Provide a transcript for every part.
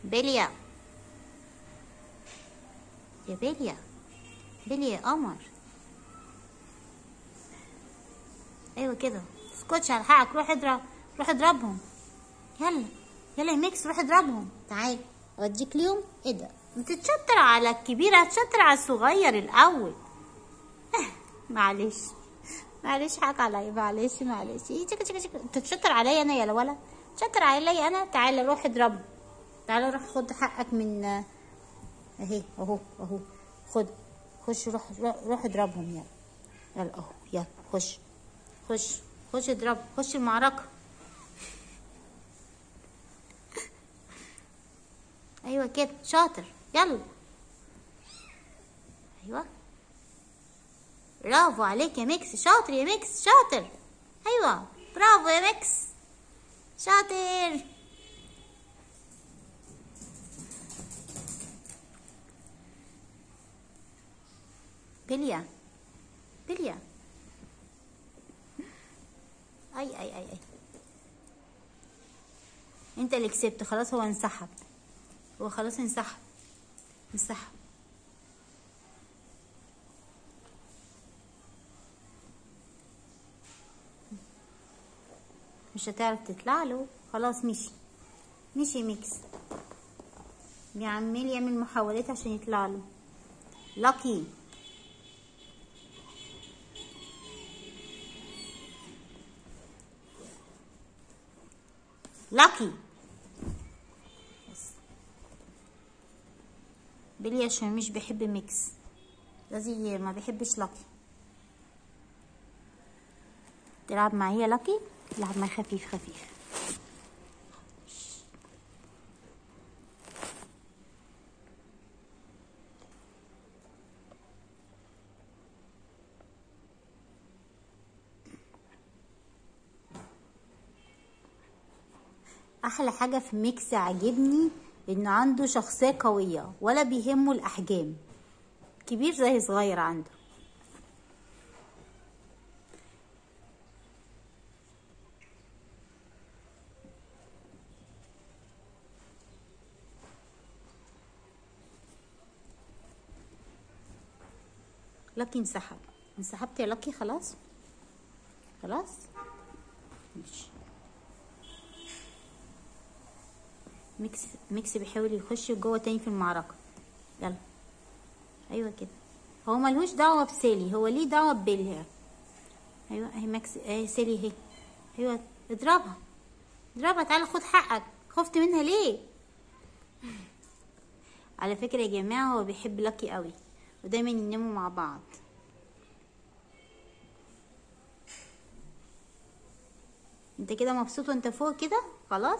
بليا يا بليا بليا يا قمر ايوه كده اسكتش على حقك روح اضرب روح اضربهم يلا يلا يا ميكس روح اضربهم تعال اوديك ليهم ايه ده بتتشطر على الكبير هتشطر على الصغير الاول معلش معلش حق عليا معلش معلش إيه تشك تشك تشك تتشطر عليا انا يا ولا تشطر عليا انا تعالى روح اضربه تعالى روح خد حقك من اهي اهو اهو خد خش روح روح, روح اضربهم يلا يلا اهو يلا خش خش خش اضرب خش المعركة ايوه كده شاطر يلا ايوه برافو عليك يا ميكس شاطر يا ميكس شاطر ايوه برافو يا ميكس شاطر بليا بليا اي اي اي اي انت اللي كسبت خلاص هو انسحب هو خلاص انسحب انسحب مش هتعرف تطلع له خلاص مشي مشي ميكس بيعمل يعمل محاولات عشان يطلع له لاكي لاكي بس بيلي عشان مش بيحب ميكس لازم ما بيحبش لاكي تلعب معايا لاكي تلعب معايا خفيف خفيف احلى حاجه في ميكس عاجبني انه عنده شخصيه قويه ولا بيهمه الاحجام كبير زي صغير عنده لاكي انسحب انسحبت يا لاكي خلاص خلاص ماشي ميكس ميكس بيحاول يخش جوه تاني في المعركة يلا ايوه كده هو ملهوش دعوة بسالي هو ليه دعوة ببيليا ايوه اهي ماكس اهي سالي اهي ايوه اضربها اضربها تعالى خد حقك خفت منها ليه على فكرة يا جماعة هو بيحب لاكي قوي ودايما يناموا مع بعض انت كده مبسوط وانت فوق كده خلاص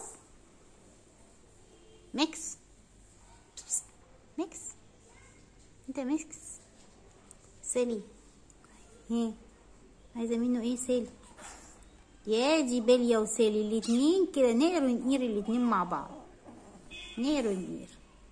ميكس ميكس انت ميكس سالي ايه عايزه منه ايه سالي يا دي بليا وسالي الاتنين كده نقر ونقير الاتنين مع بعض نقر ونقير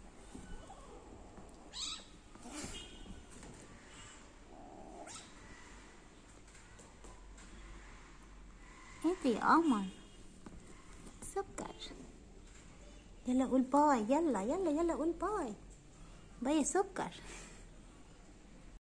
ايه يا قمر سكر يلا قول باي يلا يلا يلا قول باي باي يا سكر